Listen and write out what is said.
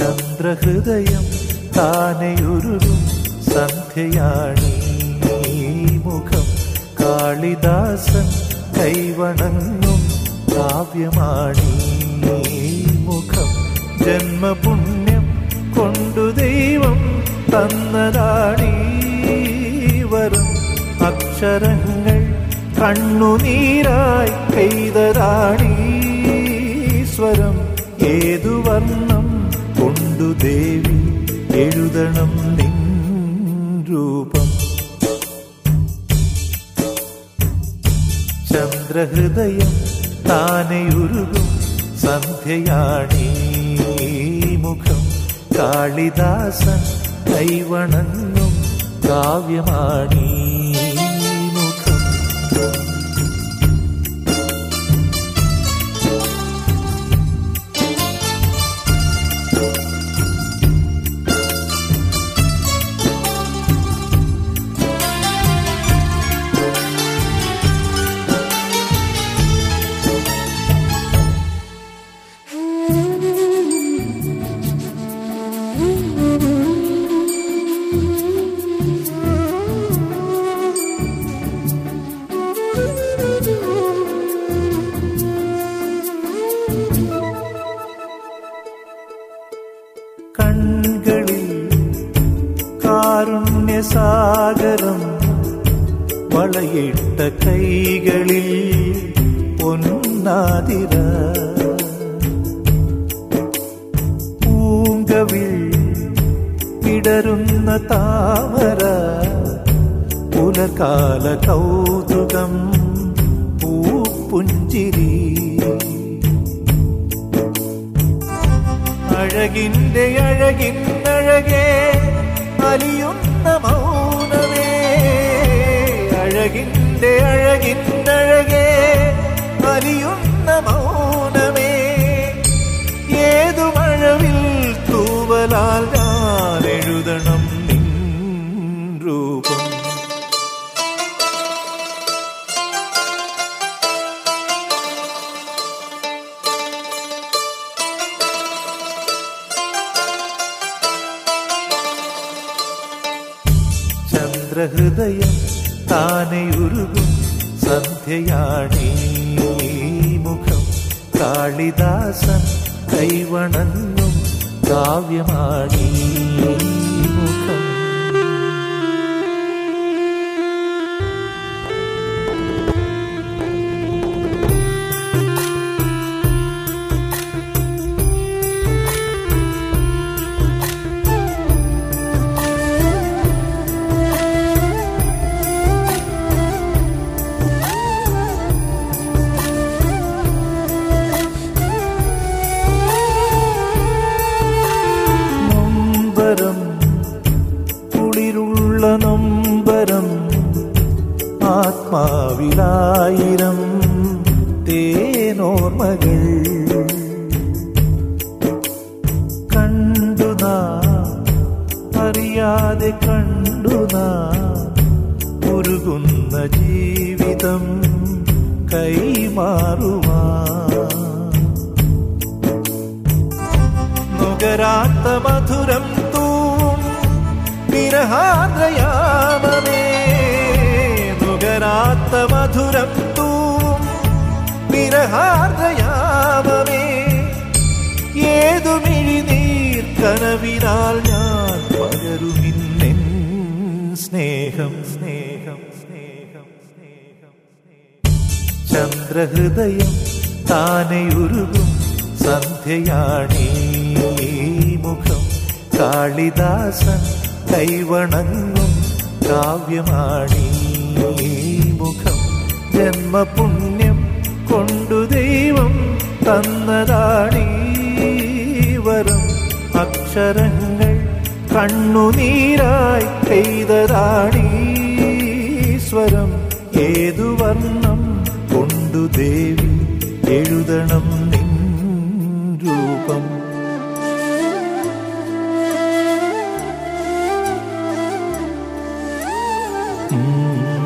ചന്ദ്രഹൃദയം താനെയൊരുകും സന്ധ്യയാണീ മുഖം കാളിദാസൻ കൈവണങ്ങും കാവ്യമാണീ മുഖം ജന്മപുണ്യം കൊണ്ടു ദൈവം തന്നതാണീ വരം അക്ഷരങ്ങൾ കണ്ണുനീരായി പെയ്തതാണീ സ്വരം ഏതു വർണ്ണം കൊണ്ടു ദേവി എഴുതണം നിൻ രൂപം ചന്ദ്രഹൃദയം താനെയുരുകും സന്ധ്യയാണീ മുഖം കാളിദാസൻ കൈവണങ്ങും കാവ്യമാണീ മുഖം കൺകളിൽ കാരുണ്യസാഗരം വളയിട്ട കൈകളിൽ പൊന്നാതിര പൂങ്കവിൽ ഇടരുന്ന താമര പുലകാല കൗതുകം പൂപ്പുഞ്ചിരി അഴകിന്റെ അഴകിന്നഴകേ അലിയുന്ന മൗനമേ അഴകിന്റെ അഴകിന്നഴകേ അലിയുന്ന മൗനമേ ഏതു മഴവിൽ തൂവലാൽ ഞാൻ എഴുതണം നിൻ രൂപം ചന്ദ്രഹൃദയം താനെയുരുകും സന്ധ്യയാണീ മുഖം കാളിദാസൻ കൈവണങ്ങും കാവ്യമാണീ മുഖം നൊമ്പരം കുളിരുള്ള നൊമ്പരം ആത്മാവിലായിരം തേനോർമകൾ കണ്ടുനാ അറിയാതെ കണ്ടുനാ ഉരുകുന്ന ജീവിതം കൈമാറുവാ നുകരാത്ത മധുരം തൂം വിരഹാദ്രയാമമേ നുകരാത്ത മധുരം തൂം വിരഹാദ്രയാമമേ ഏതു മിഴിനീർ കനവിനാൽ ഞാൻ പകരുമിന്നെൻ സ്നേഹം സ്നേഹം സ്നേഹം സ്നേഹം ചന്ദ്രഹൃദയം താനെയുരുകും സന്ധ്യയാണീ മുഖം കാളിദാസൻ കൈവണങ്ങും കാവ്യമാണീ മുഖം ജന്മപുണ്യം കൊണ്ടു ദൈവം തന്നതാണീ വരം അക്ഷരങ്ങൾ കണ്ണുനീരായി പെയ്തതാണീ സ്വരം ഏതു വർണ്ണം കൊണ്ടു ദേവി എഴുതണം നിൻ രൂപം ഉം